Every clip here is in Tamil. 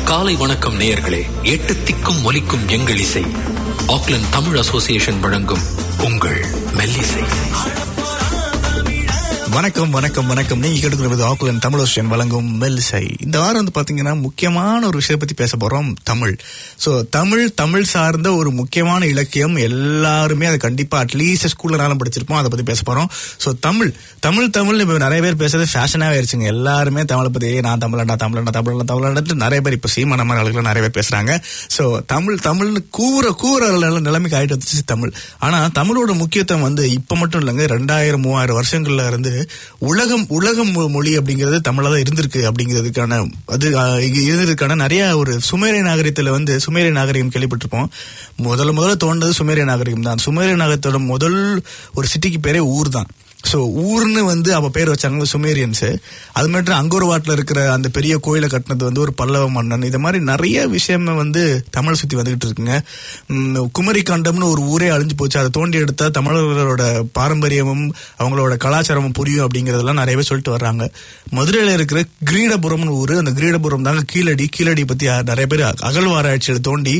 காலை வணக்கம் நேயர்களே எட்டு திக்கும் ஒலிக்கும் எங்கள் இசை ஆக்லாந்து தமிழ் அசோசியேஷன் வழங்கும் உங்கள் மெல்லிசை வணக்கம் வணக்கம் வணக்கம் நீங்க கேட்டுக்கிறது ஆக்குலன் தமிழ் ஓஷன் வழங்கும் மெல்லிசை இந்த வாரம் வந்து பாத்தீங்கன்னா முக்கியமான ஒரு விஷயத்தை பத்தி பேச போறோம் தமிழ் சோ தமிழ் தமிழ் சார்ந்த ஒரு முக்கியமான இலக்கியம் எல்லாருமே அதை கண்டிப்பா அட்லீஸ்ட் ஸ்கூல்லனாலும் படிச்சிருப்போம் அதை பத்தி பேச போறோம் சோ தமிழ் தமிழ் தமிழ் இப்ப நிறைய பேர் பேசுறது ஃபேஷனாவே ஆயிருச்சுங்க எல்லாருமே தமிழை பத்தி "ஏய், நான் தமிழண்டா தமிழண்டா தமிழண்டா தமிழண்டா நிறைய பேர் இப்ப சீமான மாதிரி ஆளுகள் நிறைய பேர் பேசுறாங்க சோ தமிழ் தமிழ்னு கூற கூற நில- நிலைமைக்கு ஆயிட்டு வந்துச்சு தமிழ் ஆனா தமிழோட முக்கியத்துவம் வந்து இப்ப மட்டும் இல்லைங்க ரெண்டாயிரம் மூவாயிரம் வருஷங்கள்ல இருந்து உலகம் உலகம் மொ- மொழி அப்படிங்கிறது தமிழா தான் இருந்திருக்கு அப்படிங்கிறதுக்கான அது அஹ், இங்க இருந்ததுக்கான நிறைய ஒரு சுமேரிய நாகரிகத்துல வந்து சுமேரிய நாகரிகம் கேள்விப்பட்டிருப்போம் முதல்ல முதல்ல தோன்றது சுமேரிய நாகரிகம் தான் சுமேரிய நாகரிகத்தோட முதல் ஒரு சிட்டிக்கு பேரே ஊர் தான் ஸோ ஊர்னு வந்து அவ பேர் வச்சாங்க சுமேரியன்ஸ் அது மட்டும் அங்கோர் வாட்டில் இருக்கிற அந்த பெரிய கோயிலை கட்டினது வந்து ஒரு பல்லவ மன்னன் இது மாதிரி நிறைய விஷயம் வந்து தமிழை சுத்தி வந்துகிட்டு இருக்குங்க உம், குமரி கண்டம்னு ஒரு ஊரே அழிஞ்சு போச்சு அதை தோண்டி எடுத்தா தமிழர்களோட பாரம்பரியமும் அவங்களோட கலாச்சாரமும் புரியும் அப்படிங்கறதெல்லாம் நிறைய பேர் சொல்லிட்டு வர்றாங்க மதுரையில இருக்கிற கிரீடபுரம்னு ஊரு அந்த கிரீடபுரம் தாங்க கீழடி கீழடி பத்தி யா- நிறைய பேர் அகழ்வாராய்ச்சியில் தோண்டி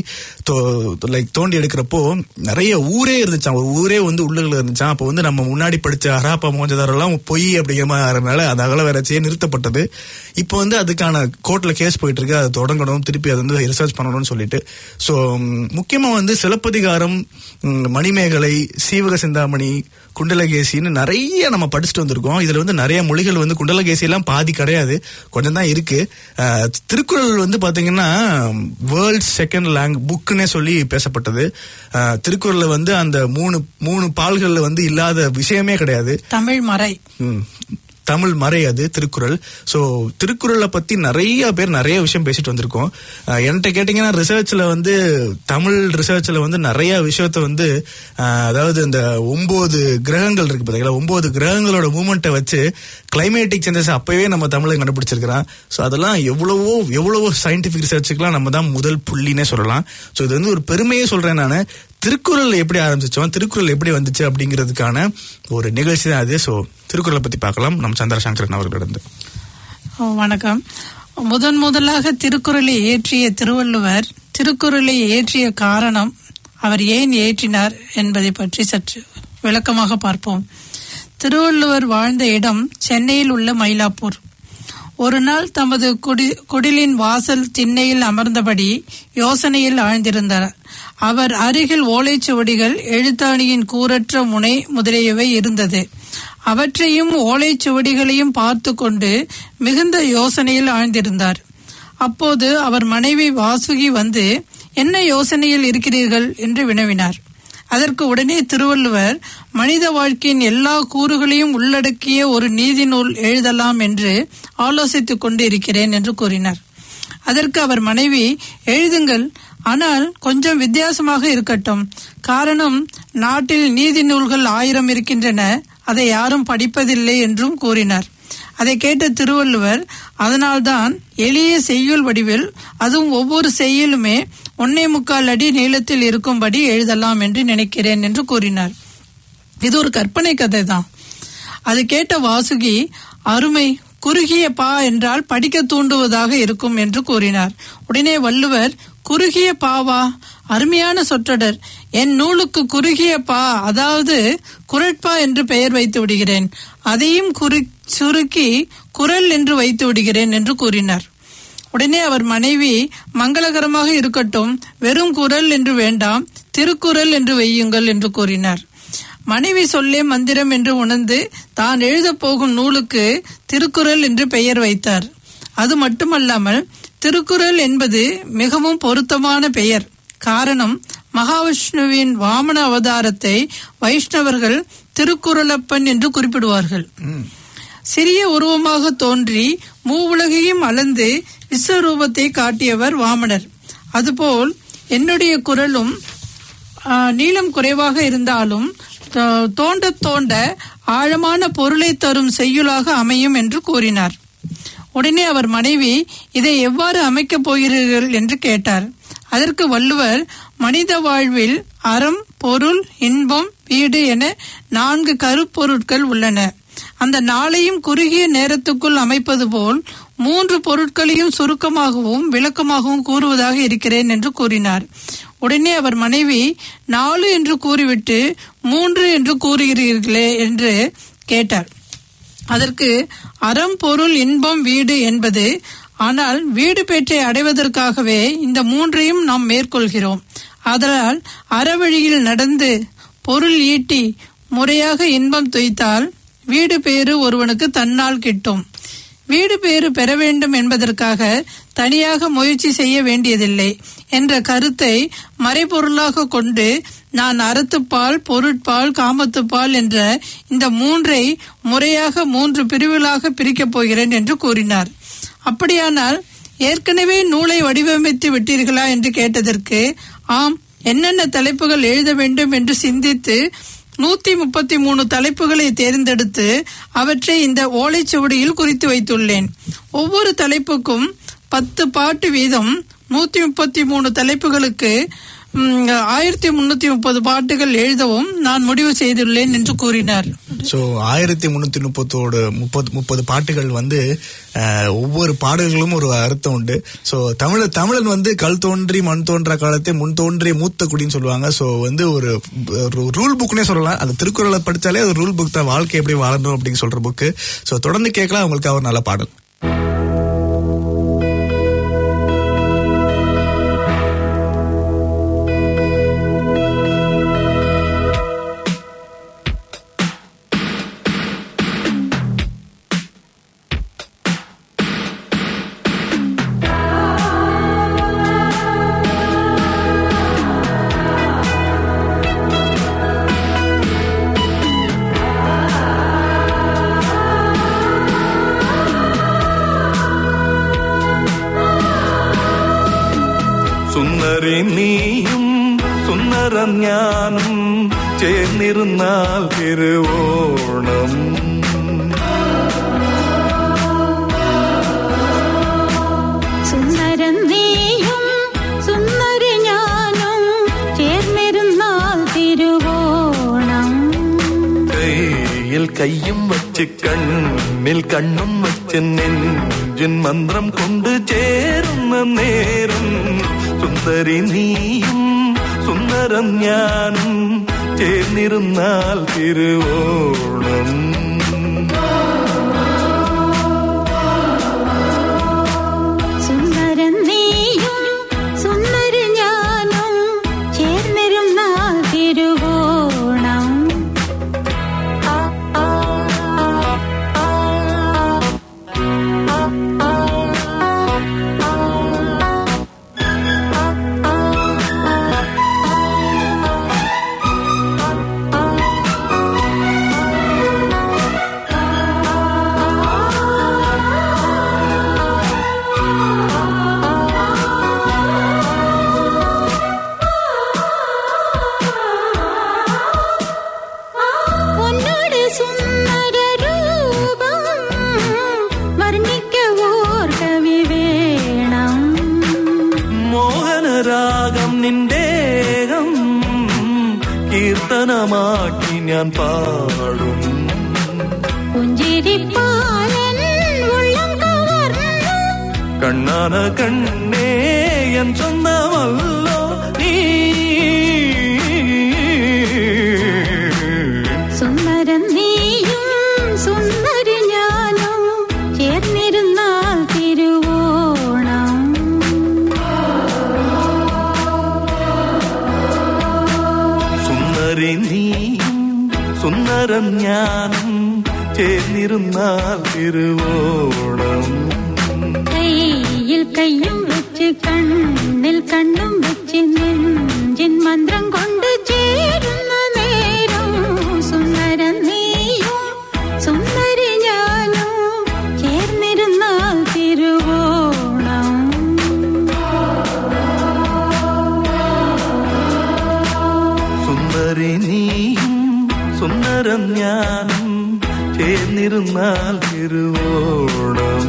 லைக் தோண்டி எடுக்கிறப்போ நிறைய ஊரே இருந்துச்சாம் ஒரு ஊரே வந்து உள்ளுக்குள்ள இருந்துச்சாம் அப்போ வந்து நம்ம முன்னாடி படிச்ச ஹராப்பா மோஞ்சதாரெல்லாம் பொய் அப்படிங்கிற மாதிரி அந்த அகலவாராய்ச்சியே நிறுத்தப்பட்டது இப்போ வந்து அதுக்கான கோர்ட்ல கேஸ் போயிட்டு இருக்கு அதை தொடங்கணும் திருப்பி அதை வந்து ரிசர்ச் பண்ணணும்னு சொல்லிட்டு ஸோ முக்கியமா வந்து சிலப்பதிகாரம் ம், மணிமேகலை சீவக சிந்தாமணி குண்டலகேசின்னு நிறைய நம்ம படிச்சுட்டு வந்திருக்கோம் இதுல வந்து நிறைய மொழிகள் வந்து குண்டலகேசி எல்லாம் பாதி கிடையாது கொஞ்சம் தான் இருக்கு அஹ், திருக்குறள் வந்து பாத்தீங்கன்னா வேர்ல்ட் செகண்ட் லாங் புக்குன்னே சொல்லி பேசப்பட்டது அஹ், திருக்குறள்ல வந்து அந்த மூணு மூணு பால்கள்ல வந்து இல்லாத விஷயமே கிடையாது தமிழ் மறை ம். தமிழ் மறை அது திருக்குறள் சோ திருக்குறளை பத்தி நிறைய பேர் நிறைய விஷயம் பேசிட்டு வந்திருக்கோம் அஹ் என்கிட்ட கேட்டீங்கன்னா ரிசர்ச்ல வந்து தமிழ் ரிசர்ச்ல வந்து நிறைய விஷயத்த வந்து அஹ், அதாவது இந்த ஒன்பது கிரகங்கள் இருக்கு பாத்தீங்களா ஒன்பது கிரகங்களோட மூமெண்ட்டை வச்சு கிளைமேட்டிக் சேஞ்சஸ் அப்பவே நம்ம தமிழை கண்டுபிடிச்சிருக்கிறோம் ஸோ அதெல்லாம் எவ்வளவோ எவ்வளவோ சயின்டிபிக் ரிசர்ச்சுக்கெல்லாம் நம்ம தான் முதல் புள்ளினே சொல்லலாம் ஸோ இது வந்து ஒரு பெருமையே சொல்றேன் நான் திருக்குறள் எப்படி ஆரம்பிச்சோம் திருக்குறள் எப்படி வந்துச்சு அப்படிங்கிறதுக்கான ஒரு நிகழ்ச்சி தான் அது ஸோ திருக்குறளை பத்தி பார்க்கலாம் நம்ம சந்திரசங்கரன் அவர்களிடம் வணக்கம் முதன் முதலாக திருக்குறளை இயற்றிய திருவள்ளுவர் திருக்குறளை இயற்றிய காரணம் அவர் ஏன் இயற்றினார் என்பதை பற்றி சற்று விளக்கமாக பார்ப்போம் திருவள்ளுவர் வாழ்ந்த இடம் சென்னையில் உள்ள மயிலாப்பூர் ஒரு நாள் தமது குடி குடிலின் வாசல் திண்ணையில் அமர்ந்தபடி யோசனையில் ஆழ்ந்திருந்தார் அவர் அருகில் ஓலைச்சுவடிகள் எழுத்தாணியின் கூரற்ற முனை முதலியவை இருந்தது அவற்றையும் ஓலைச்சுவடிகளையும் பார்த்து கொண்டு மிகுந்த யோசனையில் ஆழ்ந்திருந்தார் அப்போது அவர் மனைவி வாசுகி வந்து என்ன யோசனையில் இருக்கிறீர்கள் என்று வினவினார் அதற்கு உடனே திருவள்ளுவர் மனித வாழ்க்கையின் எல்லா கூறுகளையும் உள்ளடக்கிய ஒரு நீதி நூல் எழுதலாம் என்று ஆலோசித்துக் கொண்டு இருக்கிறேன் என்று கூறினார் அதற்கு அவர் மனைவி எழுதுங்கள் ஆனால் கொஞ்சம் வித்தியாசமாக இருக்கட்டும் காரணம் நாட்டில் நீதி நூல்கள் ஆயிரம் இருக்கின்றன அதை யாரும் படிப்பதில்லை என்றும் கூறினார் அதை கேட்ட திருவள்ளுவர் அதனால்தான் எளிய செய்யுள் வடிவில் அதுவும் ஒவ்வொரு செய்யுளுமே ஒன்னே முக்கால் அடி நீளத்தில் இருக்கும்படி எழுதலாம் என்று நினைக்கிறேன் என்று கூறினார் இது ஒரு கற்பனை கதை தான் அது கேட்ட வாசுகி அருமை குறுகிய பா என்றால் படிக்க தூண்டுவதாக இருக்கும் என்று கூறினார் உடனே வள்ளுவர் குறுகிய பாவா அருமையான சொற்றொடர் என் நூலுக்கு குறுகிய பா அதாவது குரட்பா என்று பெயர் வைத்து விடுகிறேன் அதையும் குறி சுருக்கி குரல் என்று வைத்து விடுகிறேன் என்று கூறினார் உடனே அவர் மனைவி மங்களகரமாக இருக்கட்டும் வெறும் குரல் என்று வேண்டாம் திருக்குறள் என்று வையுங்கள் என்று கூறினார் மனைவி சொல்லே மந்திரம் என்று உணர்ந்து தான் எழுதப் போகும் நூலுக்கு திருக்குறள் என்று பெயர் வைத்தார் அது மட்டுமல்லாமல் திருக்குறள் என்பது மிகவும் பொருத்தமான பெயர் காரணம் மகாவிஷ்ணுவின் வாமன அவதாரத்தை வைஷ்ணவர்கள் திருக்குறளப்பன் என்று குறிப்பிடுவார்கள் சிறிய உருவமாக தோன்றி மூவுலகையும் அளந்து விஸ்வரூபத்தை காட்டியவர் வாமனர் அதுபோல் என்னுடைய குரலும் ஆ, நீளம் குறைவாக இருந்தாலும் தோ- தோண்ட தோண்ட ஆழமான பொருளை தரும் செய்யுளாக அமையும் என்று கூறினார் உடனே அவர் மனைவி இதை எவ்வாறு அமைக்கப் போகிறீர்கள் என்று கேட்டார் அதற்கு வள்ளுவர் மனித வாழ்வில் அறம் பொருள் இன்பம் வீடு என நான்கு கருப்பொருட்கள் உள்ளன அந்த நாளையும் குறுகிய நேரத்துக்குள் அமைப்பது போல் மூன்று பொருட்களையும் சுருக்கமாகவும் விளக்கமாகவும் கூறுவதாக இருக்கிறேன் என்று கூறினார் உடனே அவர் மனைவி நாலு என்று கூறிவிட்டு மூன்று என்று கூறுகிறீர்களே என்று கேட்டார் அதற்கு அறம் பொருள் இன்பம் வீடு என்பது ஆனால் வீடு பேற்றை அடைவதற்காகவே இந்த மூன்றையும் நாம் மேற்கொள்கிறோம் அதனால் அறவழியில் நடந்து பொருள் ஈட்டி முறையாக இன்பம் துய்த்தால் வீடு பேறு ஒருவனுக்கு தன்னால் கிட்டும் வீடு பேறு பெற வேண்டும் என்பதற்காக தனியாக முயற்சி செய்ய வேண்டியதில்லை என்ற கருத்தை மறைபொருளாக கொண்டு நான் அறத்துப்பால் பொருட்பால் காமத்துப்பால் என்ற இந்த மூன்றை முறையாக மூன்று பிரிவுகளாக பிரிக்கப் போகிறேன் என்று கூறினார் அப்படியானால் ஏற்கனவே நூலை வடிவமைத்து விட்டீர்களா என்று கேட்டதற்கு ஆம் என்னென்ன தலைப்புகள் எழுத வேண்டும் என்று சிந்தித்து நூத்தி முப்பத்தி மூணு தலைப்புகளை தேர்ந்தெடுத்து அவற்றை இந்த ஓலைச்சுவடியில் குறித்து வைத்துள்ளேன் ஒவ்வொரு தலைப்புக்கும் பத்து பாட்டு வீதம் நூத்தி முப்பத்தி மூணு தலைப்புகளுக்கு ம், ஆயிரத்தி முன்னூத்தி முப்பது பாட்டுகள் எழுதவும் நான் முடிவு செய்துள்ளேன் என்று கூறினார் ஸோ ஆயிரத்தி முன்னூத்தி முப்பத்தோடு முப்பது முப்பது பாட்டுகள் வந்து அஹ், ஒவ்வொரு பாடல்களும் ஒரு அர்த்தம் உண்டு ஸோ தமிழ தமிழன் வந்து கல் தோன்றி மண் தோன்றா காலத்தை முன் தோன்றிய மூத்த குடின்னு சொல்லுவாங்க ஸோ வந்து ஒரு ரூல் புக்னே சொல்லலாம் அந்த திருக்குறளை படிச்சாலே அது ரூல் புக் தான் வாழ்க்கை எப்படி வாழணும் அப்படின்னு சொல்ற புக்கு ஸோ தொடர்ந்து கேட்கலாம் உங்களுக்கு ஒரு நல்ல பாடல் സുന്ദരി നീയും സുന്ദരം ഞാനും ചേർന്നിരുന്നാൽ തിരുവോണം സുന്ദരൻ നീയും സുന്ദരി ഞാനും ചേർന്നിരുന്നാൽ തിരുവോണം കയ്യിൽ കയ്യും വച്ച് കണ്ണിൽ കണ്ണും വച്ച് നെഞ്ചിൻ മന്ത്രം കൊണ്ട് ചേരുന്ന നേരം സുന്ദരി നീയും സുന്ദരം ഞാനും ചേർന്നിരുന്നാൽ തിരുവോണം സുന്ദരൻ നീയും സുന്ദരി ഞാനും ചേർന്നിരുന്നാൽ തിരുവോണം ഉന്നോട് സുന്ദര രൂപം വർണ്ണിക്ക ഓർ കവി വേണം മോഹനരാഗം നിന്റേകം കീർത്തനമാക്കി ഞാൻ പാടും പുഞ്ചിരിപ്പാലൻ ഉള്ളം കവർന്നു കണ്ണാന കണ്ണേ എൻ സ്വന്തമല്ലോ നീ സുന്ദരൻ നീയും സുന്ദരി ഞാനും ചേർന്നിരുന്നാൽ തിരുവോണം സുന്ദരി നീയും സുന്ദരം ഞാനും ചേർന്നിരുന്നാൽ തിരുവോണം കയ്യിൽ കയ്യും വെച്ച് കണ്ണിൽ കണ്ണും വെച്ച് നെഞ്ചിൻ മന്ത്രം കൊണ്ട് ചേരുന്ന നേരം സുന്ദരൻ നീയും സുന്ദരി ഞാനും ചേർന്നിരുന്നാൽ തിരുവോണം സുന്ദരി നീയും സുന്ദരം ഞാനും ചേർന്നിരുന്നാൽ തിരുവോണം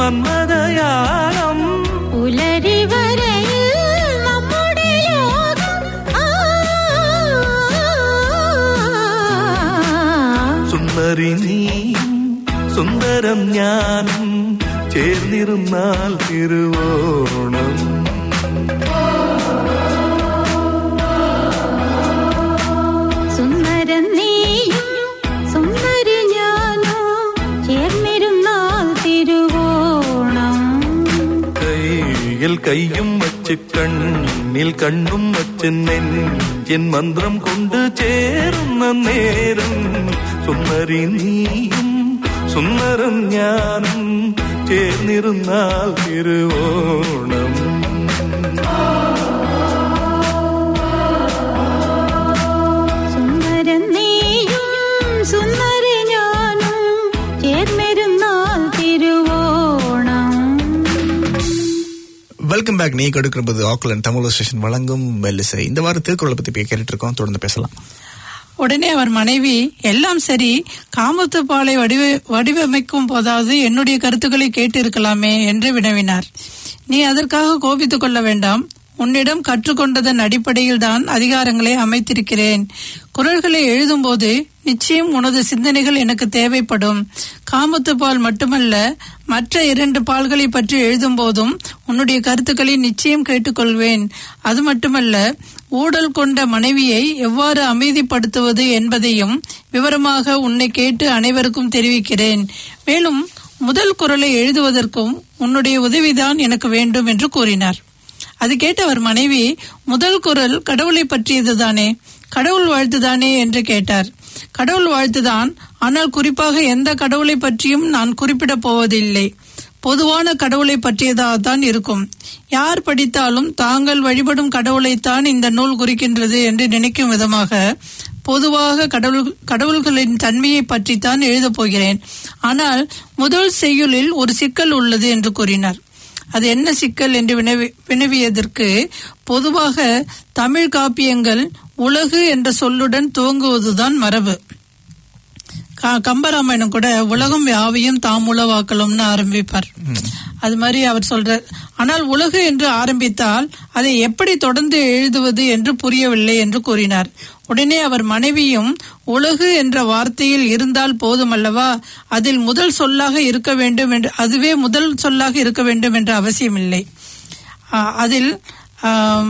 மன்மதயாகம் പുലരി വരയിൽ നമ്മുടെ യോഗം ആ. സുന്ദരി നീയും സുന്ദരം ഞാനും ചേർന്നിരുന്നാൽ തിരുവോണം സുന്ദരൻ നീയും സുന്ദരി ഞാനോ ചേർന്നിരുന്നാൽ തിരുവോണം കയ്യിൽ കയ്യും വച്ച് കണ്ണിൽ കണ്ണും വച്ച് നെഞ്ചിൻ മന്ത്രം കൊണ്ട് ചേരുന്ന നേരം സുന്ദരി നീയും സുന്ദരം ഞാനും ചേർന്നിരുന്നാൽ തിരുവോണം സുന്ദരൻ നീയും സുന്ദരി ഞാനും ചേർന്നിരുന്നാൽ തിരുവോണം வெல்கம் பேக் நீ கொடுக்கிறது ஆக்லாண்ட் தமிழ் ஸ்டேஷன் வழங்கும் மெல்லிசை இந்த வாரம் திருக்குறளை பத்தி பே- கேட்டுட்டு இருக்கோம் தொடர்ந்து பேசலாம் உடனே அவர் மனைவி எல்லாம் சரி காமத்து பாலை வடிவ வடிவமைக்கும் போதாவது என்னுடைய கருத்துக்களை கேட்டு இருக்கலாமே என்று வினவினார் நீ அதற்காக கோபித்துக் கொள்ள வேண்டாம் உன்னிடம் கற்றுக்கொண்டதன் அடிப்படையில் தான் அதிகாரங்களை அமைத்திருக்கிறேன் குரல்களை எழுதும்போது நிச்சயம் உனது சிந்தனைகள் எனக்கு தேவைப்படும் காமத்து பால் மட்டுமல்ல மற்ற இரண்டு பால்களை பற்றி எழுதும் போதும் உன்னுடைய கருத்துக்களை நிச்சயம் கேட்டுக்கொள்வேன் அது மட்டுமல்ல ஊடல் கொண்ட மனைவியை எவ்வாறு அமைதிப்படுத்துவது என்பதையும் விவரமாக உன்னை கேட்டு அனைவருக்கும் தெரிவிக்கிறேன் மேலும் முதல் குரலை எழுதுவதற்கும் உன்னுடைய உதவிதான் எனக்கு வேண்டும் என்று கூறினார் அது கேட்ட அவர் மனைவி முதல் குரல் கடவுளை பற்றியதுதானே கடவுள் வாழ்த்துதானே என்று கேட்டார் கடவுள் வாழ்த்துதான் ஆனால் குறிப்பாக எந்த கடவுளை பற்றியும் நான் குறிப்பிடப் போவதில்லை பொதுவான கடவுளை பற்றியதாகத்தான் இருக்கும் யார் படித்தாலும் தாங்கள் வழிபடும் கடவுளைத்தான் இந்த நூல் குறிக்கின்றது என்று நினைக்கும் விதமாக பொதுவாக கடவுள் கடவுள்களின் தன்மையை பற்றித்தான் எழுதப் போகிறேன் ஆனால் முதல் செய்யுளில் ஒரு சிக்கல் உள்ளது என்று கூறினார் அது என்ன சிக்கல் என்று வினவி வினவியதற்கு பொதுவாக தமிழ் காப்பியங்கள் உலகு என்ற சொல்லுடன் துவங்குவதுதான் மரபு க- கம்பராமாயணம் கூட உலகம் யாவையும் தாம் உளவாக்கலும்னு ஆரம்பிப்பார் அது மாதிரி அவர் சொல்றார் ஆனால் உலகு என்று ஆரம்பித்தால் அதை எப்படி தொடர்ந்து எழுதுவது என்று புரியவில்லை என்று கூறினார் உடனே அவர் மனைவியும் உலகு என்ற வார்த்தையில் இருந்தால் போதுமல்லவா அதில் முதல் சொல்லாக இருக்க வேண்டும் என்று அதுவே முதல் சொல்லாக இருக்க வேண்டும் என்ற அவசியமில்லை ஆ, அதில் ஆம்,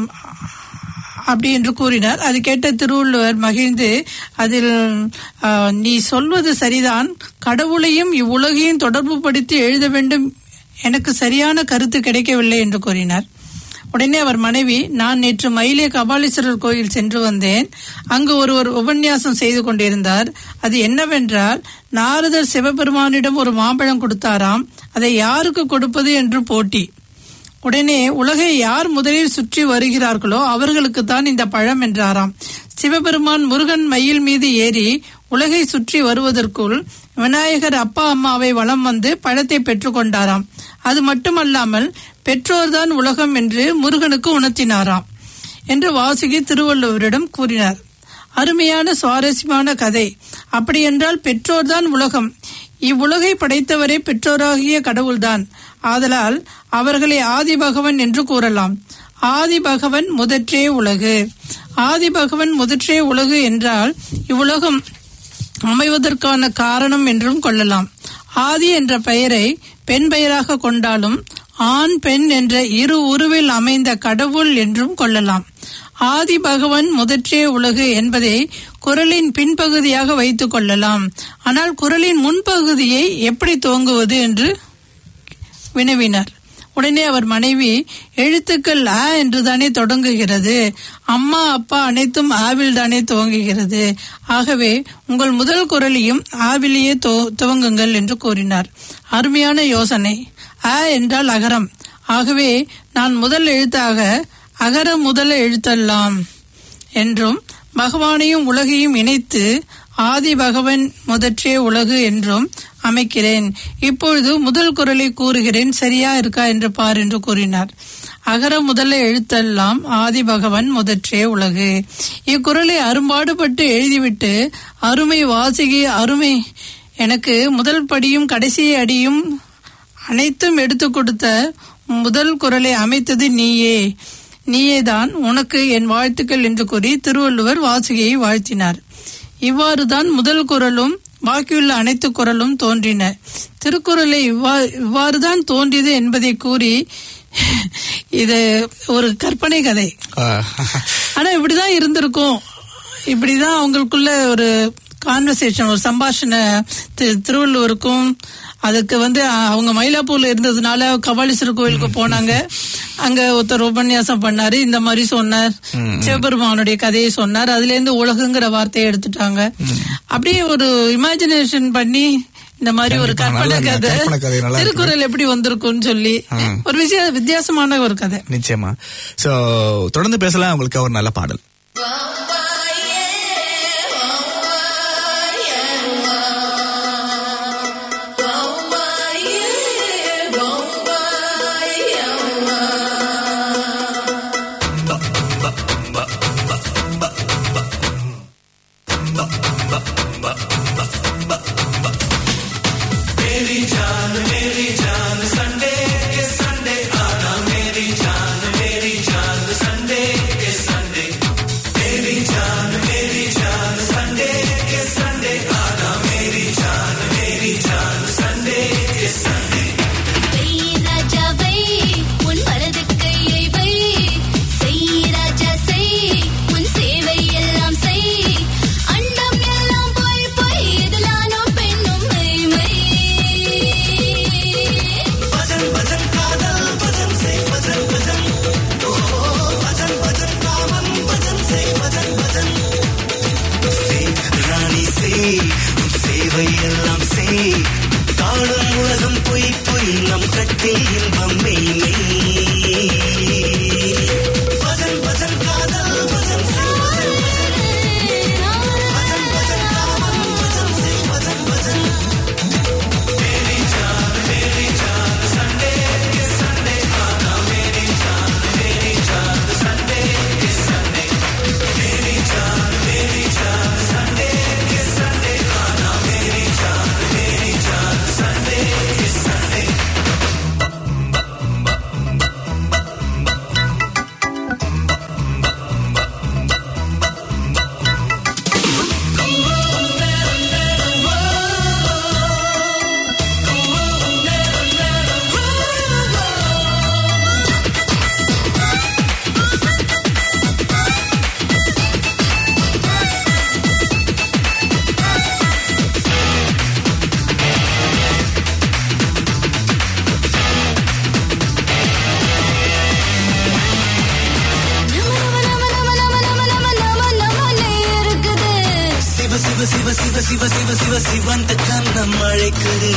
அப்படி என்று கூறினார் அது கேட்ட திருவள்ளுவர் மகிழ்ந்து அதில் ஆ, நீ சொல்வது சரிதான் கடவுளையும் இவ்வுலகையும் தொடர்புபடுத்தி எழுத வேண்டும் எனக்கு சரியான கருத்து கிடைக்கவில்லை என்று கூறினார் உடனே அவர் மனைவி நான் நேற்று மயிலே கபாலீஸ்வரர் கோயில் சென்று வந்தேன் அங்கு ஒருவர் உபன்யாசம் செய்து கொண்டிருந்தார் அது என்னவென்றால் நாரதர் சிவபெருமானிடம் ஒரு மாம்பழம் கொடுத்தாராம் அதை யாருக்கு கொடுப்பது என்று போட்டி உடனே உலகை யார் முதலில் சுற்றி வருகிறார்களோ அவர்களுக்கு தான் இந்த பழம் என்றாராம் சிவபெருமான் முருகன் மயில் மீது ஏறி உலகை சுற்றி வருவதற்குள் விநாயகர் அப்பா அம்மாவை வலம் வந்து பழத்தை பெற்றுக்கொண்டாராம் அது மட்டுமல்லாமல் பெற்றோர்தான் உலகம் என்று முருகனுக்கு உணர்த்தினாராம் என்று வாசுகி திருவள்ளுவரிடம் கூறினார் அருமையான சுவாரஸ்யமான கதை அப்படியென்றால் பெற்றோர்தான் உலகம் இவ்வுலகை படைத்தவரே பெற்றோராகிய கடவுள்தான் ஆதலால் அவர்களை ஆதி பகவன் என்று கூறலாம் ஆதி பகவன் முதற்றே உலகு ஆதி பகவன் முதற்றே உலகு என்றால் இவ்வுலகம் அமைவதற்கான காரணம் என்றும் கொள்ளலாம் ஆதி என்ற பெயரை பெண் பெயராக கொண்டாலும் ஆண் பெண் என்ற இரு உருவில் அமைந்த கடவுள் என்றும் கொள்ளலாம் ஆதி பகவன் முதற்றே உலகு என்பதை குரலின் பின்பகுதியாக வைத்துக் கொள்ளலாம் ஆனால் குரலின் முன்பகுதியை எப்படி துவங்குவது என்று வினவினார் உடனே அவர் மனைவி எழுத்துக்கள் ஆ என்று தானே தொடங்குகிறது அம்மா அப்பா அனைத்தும் ஆவில் தானே துவங்குகிறது ஆகவே உங்கள் முதல் குரலையும் ஆவிலேயே துவ- துவங்குங்கள் என்று கூறினார் அருமையான யோசனை ஆ என்றால் அகரம் ஆகவே நான் முதல் எழுத்தாக அகர முதல எழுத்தல்லாம் என்றும் பகவானையும் உலகையும் இணைத்து ஆதி பகவன் முதற்றே உலகு என்றும் அமைக்கிறேன் இப்பொழுது முதல் குரலை கூறுகிறேன் சரியா இருக்கா என்று பார் என்று கூறினார் அகர முதல எழுத்தெல்லாம் ஆதி பகவன் முதற்றே உலகு இக்குறளை அரும்பாடுபட்டு எழுதிவிட்டு அருமை வாசிகி அருமை எனக்கு முதல் படியும் கடைசி அடியும் அனைத்தும் எடுத்து கொடுத்த முதல் குரலை அமைத்தது நீயே நீயேதான் உனக்கு என் வாழ்த்துக்கள் என்று கூறி திருவள்ளுவர் வாசுகியை வாழ்த்தினார் இவ்வாறுதான் முதல் குரலும் பாக்கியுள்ள அனைத்து குரலும் தோன்றின திருக்குறளை இவ்வா- இவ்வாறுதான் தோன்றியது என்பதை கூறி இது ஒரு கற்பனை கதை ஆனா இப்படிதான் இருந்திருக்கும் இப்படிதான் அவங்களுக்குள்ள ஒரு கான்வர்சேஷன் ஒரு சம்பாஷணை தி- திருவள்ளுவருக்கும் அதுக்கு வந்து அ- அவங்க மயிலாப்பூர்ல இருந்ததுனால கபாலீஸ்வரர் கோயிலுக்கு போனாங்க அங்க ஒருத்தர் உபன்யாசம் பண்ணாரு இந்த மாதிரி சொன்னார் சிவபெருமானுடைய கதையை சொன்னார் அதுல இருந்து உலகங்கிற வார்த்தையை எடுத்துட்டாங்க அப்படியே ஒரு இமேஜினேஷன் பண்ணி இந்த மாதிரி ஒரு கண்டிப்பா, கற்பனை நல்ல கதை கற்பனை கதை நல்லா இருக்குது. திருக்குறள் எப்படி வந்திருக்கும்னு சொல்லி ஒரு விஷயம் வித்தியாசமான ஒரு கதை நிச்சயமா சோ தொடர்ந்து பேசலாம் உங்களுக்கு ஒரு நல்ல பாடல் வை ராஜாவை உன் வலது கையை வை செய் ராஜா செய் உன் சேவை எல்லாம் செய் அண்டம் எல்லாம் போய் போய் இதெல்லாம் பெண்ணும் மை மை ராணி செய் உன் சேவை எல்லாம் செய் காணும் உலகம் பொய் பொய் நம் கட்டில் இன்பம் மெய் மெய் பஜன் பஜன் காதல் பஜன் செய் பஜன் பஜன் பஜன் காமம் பஜன் செய் பஜன் பஜன் நம நம நம நம நம நம நம நம இருக்குது சிவ சிவ சிவ சிவ சிவ சிவ சிவ சிவந்த கண்ணம் அழைக்குது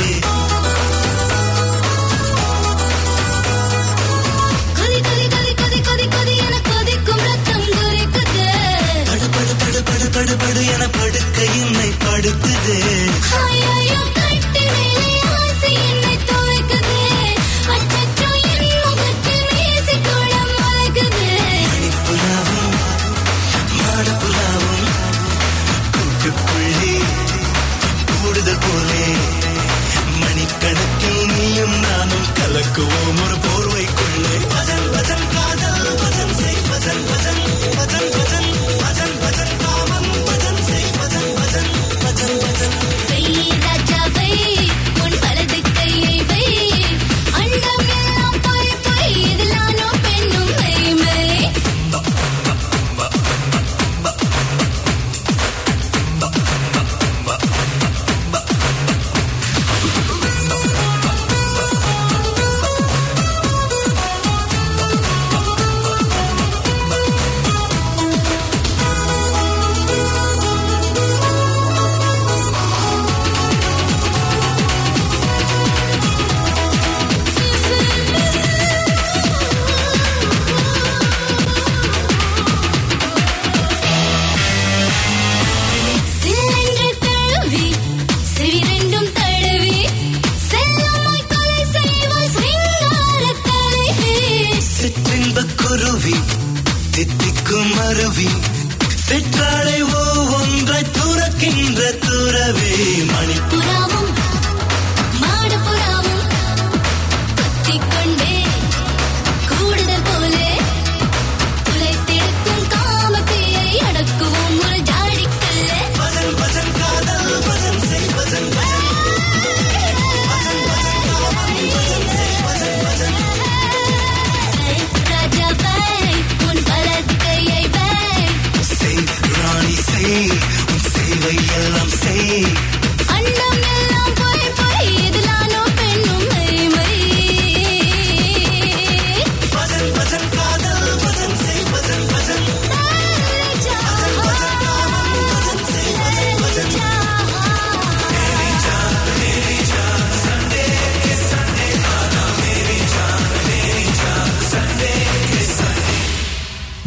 கொதி கொதி கொதி கொதி கொதி கொதி என கொதிக்கும் ரத்தம் கொதிக்குது படு படு படு படு படு படு என படுக்க என்னை படுத்துது ஐயோ கட்டி மேலே ஆசை என்னை துவைக்குது அச்சச்சோ என் முகத்தில் மீசை கூட மலைக்குது மணிப்புலாவும் மாடப்புலாவும் கூட்டுக்குள்ளே கூடுதல் போலே மணிக்கணக்கில் நீயும் நானும் கலக்குவோம் ஒரு போர்வைக்குள்ளே பஜன் பஜன் காதல் பஜன் செய் பஜன் பஜன் பஜன் பஜன் பஜன் பஜன் காமம் பஜன் செய் பஜன் பஜன் பஜன் பஜன் வை ராஜாவை உன் வலது கையை வை அண்டம் எல்லாம் போய் போய் இதெல்லாம் பெண்ணும் மை மை சில்லென்று தழுவி செவிரெண்டும் தழுவி செல்லமாய் கொலை செய்வாள் சிங்காரத் தலைவி சிற்றின்ப குருவி தித்திக்கும் அருவி சிற்றாடை ஒவ்வொன்றாய் துறக்கின்ற துறவி மணி புறாவும் மாடு புறாவும்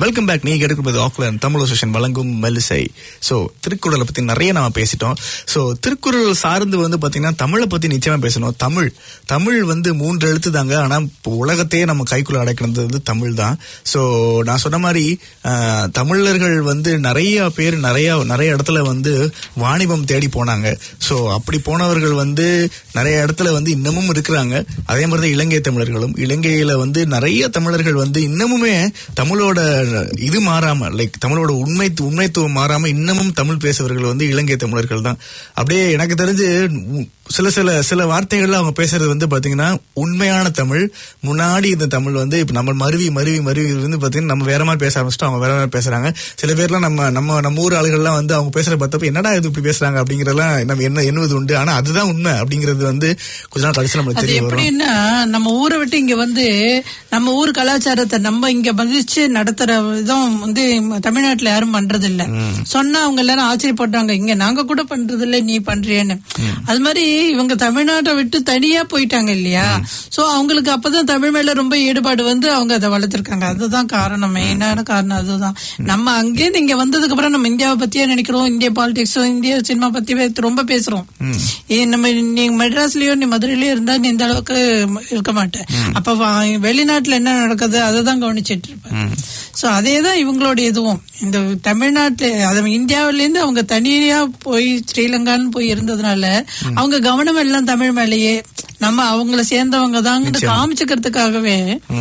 வெல்கம் பேக் நீங்க எடுக்கிறது ஆக்லாண்ட் தமிழ் அசோசியேஷன் வழங்கும் மெல்லிசை ஸோ திருக்குறளை பத்தி நிறைய நாம பேசிட்டோம் ஸோ திருக்குறள் சார்ந்து வந்து பாத்தீங்கன்னா தமிழை பத்தி நிச்சயமா பேசணும் தமிழ் தமிழ் வந்து மூன்று எழுத்து தாங்க ஆனா இப்போ உலகத்தையே நம்ம கைக்குள்ள அடைக்கிறது வந்து தமிழ் தான் ஸோ நான் சொன்ன மாதிரி ஆஹ், தமிழர்கள் வந்து நிறைய பேர் நிறைய நிறைய இடத்துல வந்து வாணிபம் தேடி போனாங்க ஸோ அப்படி போனவர்கள் வந்து நிறைய இடத்துல வந்து இன்னமும் இருக்கிறாங்க அதே மாதிரி தான் இலங்கை தமிழர்களும் இலங்கையில வந்து நிறைய தமிழர்கள் வந்து இன்னமுமே தமிழோட இது மாறாம லைக் தமிழோட உண்மை உண்மைத்துவம் மாறாம இன்னமும் தமிழ் பேசுபவர்கள் வந்து இலங்கை தமிழர்கள் தான் அப்படியே எனக்கு தெரிஞ்சு உ- சில சில சில வார்த்தைகள்ல அவங்க பேசுறது வந்து பாத்தீங்கன்னா உண்மையான தமிழ் முன்னாடி இந்த தமிழ் வந்து இப்ப நம்ம மருவி மருவி மருவி வந்து பாத்தீங்கன்னா நம்ம வேற மாதிரி பேச ஆரம்பிச்சிட்டோம் அவங்க வேற மாதிரி பேசுறாங்க சில பேர்லாம் நம்ம நம்ம நம்ம ஊர் ஆளுகள்லாம் வந்து அவங்க பேசுற பார்த்தப்ப என்னடா இது இப்படி பேசுறாங்க அப்படிங்கறதெல்லாம் நம்ம என்ன எண்ணுவது உண்டு ஆனா அதுதான் உண்மை அப்படிங்கிறது வந்து கொஞ்ச நாள் கழிச்சு நம்மளுக்கு அது தெரிய வரும் எப்படின்னா நம்ம ஊரை விட்டு இங்க வந்து நம்ம ஊர் கலாச்சாரத்தை நம்ம இங்க மதிச்சு நடத்துற விதம் வந்து தமிழ்நாட்டுல யாரும் பண்றது இல்ல சொன்னா அவங்க எல்லாரும் ஆச்சரியப்படுறாங்க இங்க நாங்க கூட பண்றது இல்ல நீ பண்றியேன்னு அது மாதிரி இவங்க தமிழ்நாட்டை விட்டு தனியா போயிட்டாங்க இல்லையா சோ அவங்களுக்கு அப்பதான் தமிழ் மேல ரொம்ப ஈடுபாடு வந்து அவங்க அதை வளர்த்திருக்காங்க அதுதான் காரணம் மெயினான காரணம் அதுதான் நம்ம அங்கேருந்து இங்க வந்ததுக்கு அப்புறம் நம்ம இந்தியாவை பத்தியே நினைக்கிறோம் இந்திய பாலிடிக்ஸும் இந்திய சினிமா பத்தி பே- ரொம்ப பேசுறோம் ஏ, நம்ம நீ மெட்ராஸ்லயோ நீ மதுரையிலயோ இருந்தா நீ இந்த அளவுக்கு ம- இருக்க மாட்டேன் அப்ப வா- வெளிநாட்டுல என்ன நடக்குது அதை தான் கவனிச்சிட்டு இருப்பேன் சோ அதே தான் இவங்களோட இதுவும் இந்த தமிழ்நாட்டுல அது இந்தியாவில இருந்து அவங்க தனியா போய் ஸ்ரீலங்கான்னு போய் இருந்ததுனால அவங்க கவனம் எல்லாம் தமிழ் மேலேயே நம்ம அவங்கள சேர்ந்தவங்க தான் காமிச்சுக்கிறதுக்காகவே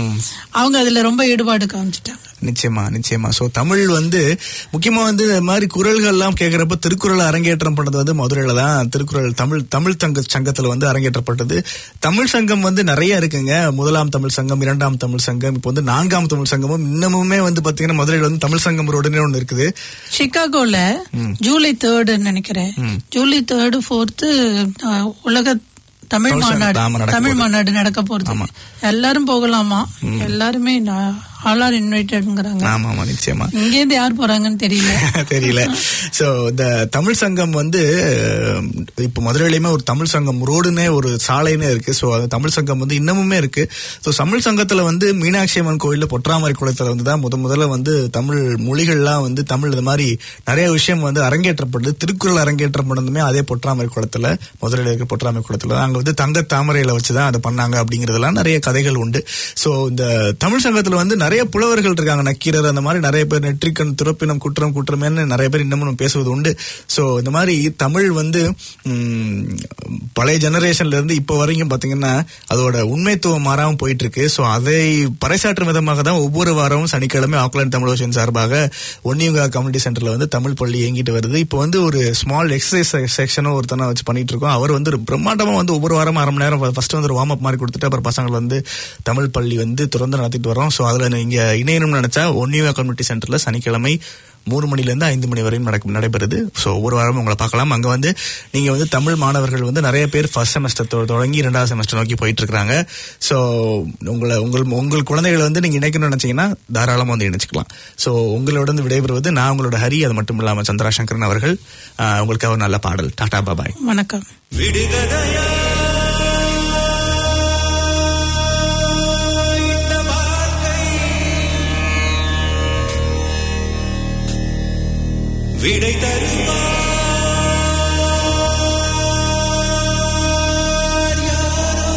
அவங்க அதுல ரொம்ப ஈடுபாடு காமிச்சிட்டாங்க நிச்சயமா நிச்சயமா சோ தமிழ் வந்து முக்கியமா வந்து இந்த மாதிரி குரல்கள் எல்லாம் கேட்கறப்ப திருக்குறள் அரங்கேற்றம் பண்ணது வந்து மதுரையில தான் திருக்குறள் தமிழ் தமிழ் தங்க சங்கத்துல வந்து அரங்கேற்றப்பட்டது தமிழ் சங்கம் வந்து நிறைய இருக்குங்க முதலாம் தமிழ் சங்கம் இரண்டாம் தமிழ் சங்கம் இப்போ வந்து நான்காம் தமிழ் சங்கமும் இன்னமுமே வந்து பாத்தீங்கன்னா மதுரையில வந்து தமிழ் சங்கம் ரோடுன்னு ஒண்ணு இருக்குது சிகாகோல ஜூலை தேர்டுன்னு நினைக்கிறேன் ஜூலை தேர்டு ஃபோர்த்து உலக தமிழ் தமிழ் மாநாடு ஆமா, நடக்க தமிழ் போகுது. மாநாடு நடக்க போறது எல்லாரும் போகலாமா எல்லாருமே ஆல் ஆர் இன்வைட்டட்ங்கிறாங்க ஆமா ஆமா நிச்சயமா இங்க இருந்து யார் போறாங்கன்னு தெரியல தெரியல சோ இந்த தமிழ் சங்கம் வந்து அஹ், இப்ப மதுரையிலுமே ஒரு தமிழ் சங்கம் ரோடுனே ஒரு சாலைனே இருக்கு சோ அது தமிழ் சங்கம் வந்து இன்னமுமே இருக்கு சோ தமிழ் சங்கத்துல வந்து மீனாட்சி அம்மன் கோயில்ல பொற்றாமரை குளத்துல வந்து தான் முத முதல்ல வந்து தமிழ் மொழிகள்லாம் வந்து தமிழ் இது மாதிரி நிறைய விஷயம் வந்து அரங்கேற்றப்படுது திருக்குறள் அரங்கேற்றம் பண்ணதுமே அதே பொற்றாமரை குளத்துல மதுரையில இருக்க பொற்றாமரை குளத்துல தான் அங்க வந்து தங்க தாமரையில வச்சுதான் அதை பண்ணாங்க அப்படிங்கறதெல்லாம் நிறைய கதைகள் உண்டு சோ இந்த தமிழ் சங்கத்துல வந்து நிறைய புலவர்கள் இருக்காங்க நக்கீரர் அந்த மாதிரி நிறைய பேர் நெற்றிக்கண் துறப்பினம் குற்றம் குற்றமேன்னு நிறைய பேர் இன்னமும் பேசுவது உண்டு சோ இந்த மாதிரி தமிழ் வந்து ம், பழைய ஜெனரேஷன்ல இருந்து இப்போ வரைக்கும் பாத்தீங்கன்னா அதோட உண்மைத்துவம் மாறாம போயிட்டு இருக்கு சோ அதை பறைசாற்றும் விதமாக தான் ஒவ்வொரு வாரமும் சனிக்கிழமை ஆக்லாந்து தமிழ் ஓஷன் சார்பாக ஒன்னியுங்கா கம்யூனிட்டி சென்டர்ல வந்து தமிழ் பள்ளி இயங்கிட்டு வருது இப்போ வந்து ஒரு ஸ்மால் எக்ஸசைஸ் செக்ஷனும் ஒருத்தனை வச்சு பண்ணிட்டு இருக்கோம் அவர் வந்து ஒரு பிரம்மாண்டமா வந்து ஒவ்வொரு வாரமும் அரை மணி நேரம் ஃபர்ஸ்ட் வந்து ஒரு வார்ம் அப் மாதிரி கொடுத்துட்டு அப்புறம் பசங்களை வந்து தமிழ் பள்ளி வந்து தொடர்ந்து நடத்திட்டு வரோம் ஸோ அதுல நீங்க இணையணும்னு நினைச்சா ஒன்னியுங்கா கம்யூனிட்டி சென்டர்ல சனிக்கிழமை மூணு மணில இருந்து ஐந்து மணி வரையும் நடக்கும் நடைபெறுது ஸோ ஒவ்வொரு வாரமும் உங்களை பார்க்கலாம் அங்க வந்து நீங்க வந்து தமிழ் மாணவர்கள் வந்து நிறைய பேர் ஃபர்ஸ்ட் செமஸ்டர் தொடங்கி ரெண்டாவது செமஸ்டர் நோக்கி போயிட்டு இருக்காங்க ஸோ உங்களை உங்கள் உங்கள் குழந்தைகளை வந்து நீங்க இணைக்கணும்னு நினைச்சீங்கன்னா தாராளமா வந்து இணைச்சுக்கலாம் ஸோ உங்களோட வந்து விடைபெறுவது நான் உங்களோட ஹரி அது மட்டும் இல்லாம சந்திரா சங்கரன் அவர்கள் ஆஹ், உங்களுக்காக ஒரு நல்ல பாடல் டாடா பாபாய் வணக்கம் விடுகதையா இந்த வாழ்க்கை விடை தருவார் யாரோ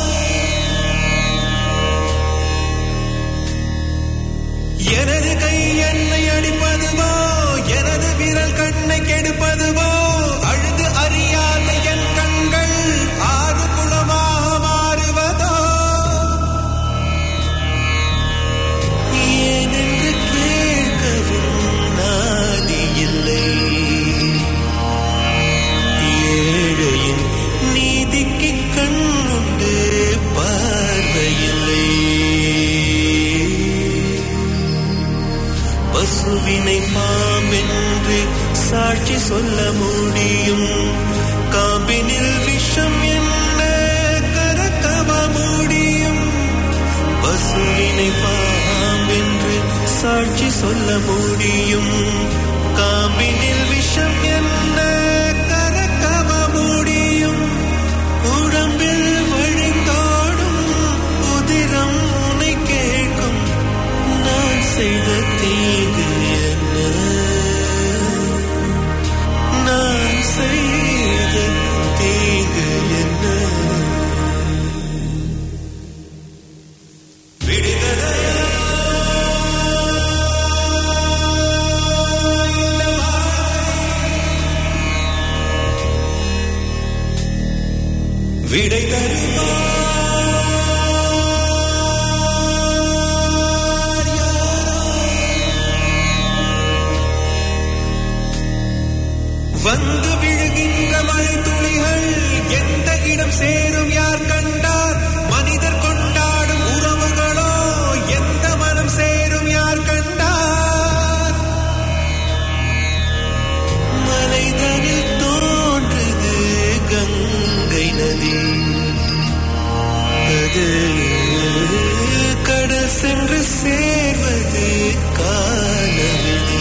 எனது கை என்னை அடிப்பதுவோ எனது விரல் கண்ணை கெடுப்பதுவோ அழுது அறியாத என் கண்கள் ஆறு குளமாக மாறுவதோ ஏனென்று கேட்கவும் நாதி இல்லை ஏழையின் நீதிக்கு கண்ணுண்டு பார்வையில்லை பசுவினை பாம்பென்று சாட்சி சொல்ல முடியும் காம்பினில் விஷம் என்ன கரக்கவ முடியும் பசுவினை பாம்பென்று சாட்சி சொல்ல முடியும் காம்பினில் விஷம் என்ன கரக்கவ முடியும் உடம்பில் வழிந்தோடும் உதிரம் உனை கேட்கும் நான் செய்த தீங்கு விடை தருவார் யாரோ வந்து விழுகின்ற மழை துளிகள் எந்த இடம் சேரும் யார் கண்டார் மனிதர் கொண்டாடும் உறவுகளோ எந்த மனம் சேரும் யார் கண்டார் மலைதனில் தோன்றுது கங்கை நதி அது கடல் சென்று சேர்வது காலவிதி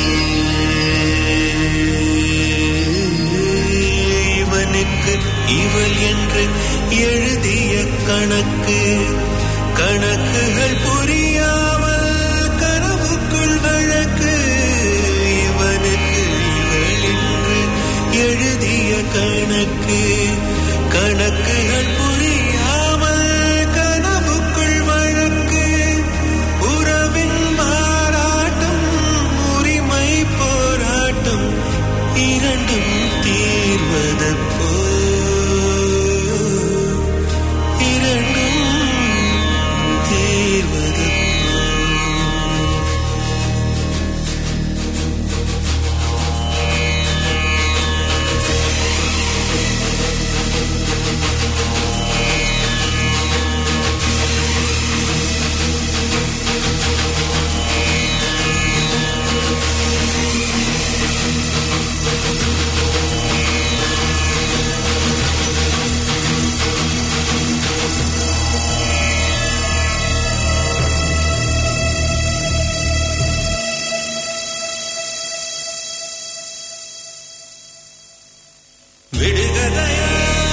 இவனுக்கு இவள் என்று எழுதிய கணக்கு கணக்குகள் புரியாமல் கனவுக்குள் வழக்கு இவனுக்கு இவள் என்று எழுதிய கணக்கு கணக்குகள் புரியாமல் கனவுக்குள் வழக்கு உறவின் மாறாட்டம் உரிமை போராட்டம் இரண்டும் தீர்வது போ இரண்டும் தீர்வது விடுகதையா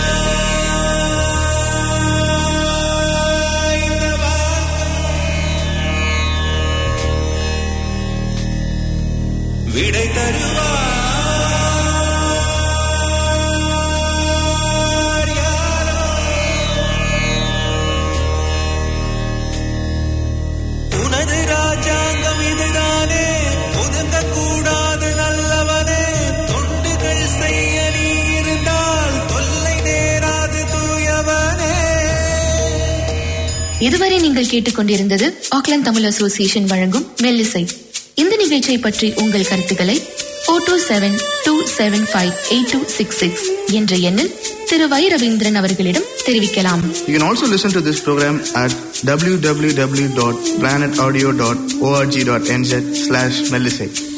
இந்த வாழ்க்கை விடை தருவார் யாரோ உனது ராஜாங்கம் இதுதானே ஒதுங்க கூடாது நல்லவனே தொண்டுகள் செய்ய நீ இருந்தால் தொல்லை நேராது தூயவனே இதுவரை நீங்கள் கேட்டுக்கொண்டிருந்தது ஆக்லாந்து தமிழ் அசோசியேஷன் வழங்கும் மெல்லிசை இந்த நிகழ்ச்சியை பற்றி உங்கள் கருத்துக்களை four two seven two seven five eight two six six என்ற எண்ணில் திரு வை ரவீந்திரன் அவர்களிடம் தெரிவிக்கலாம் You can also listen to this program at www.planetaudio.org.nz slash Melisate.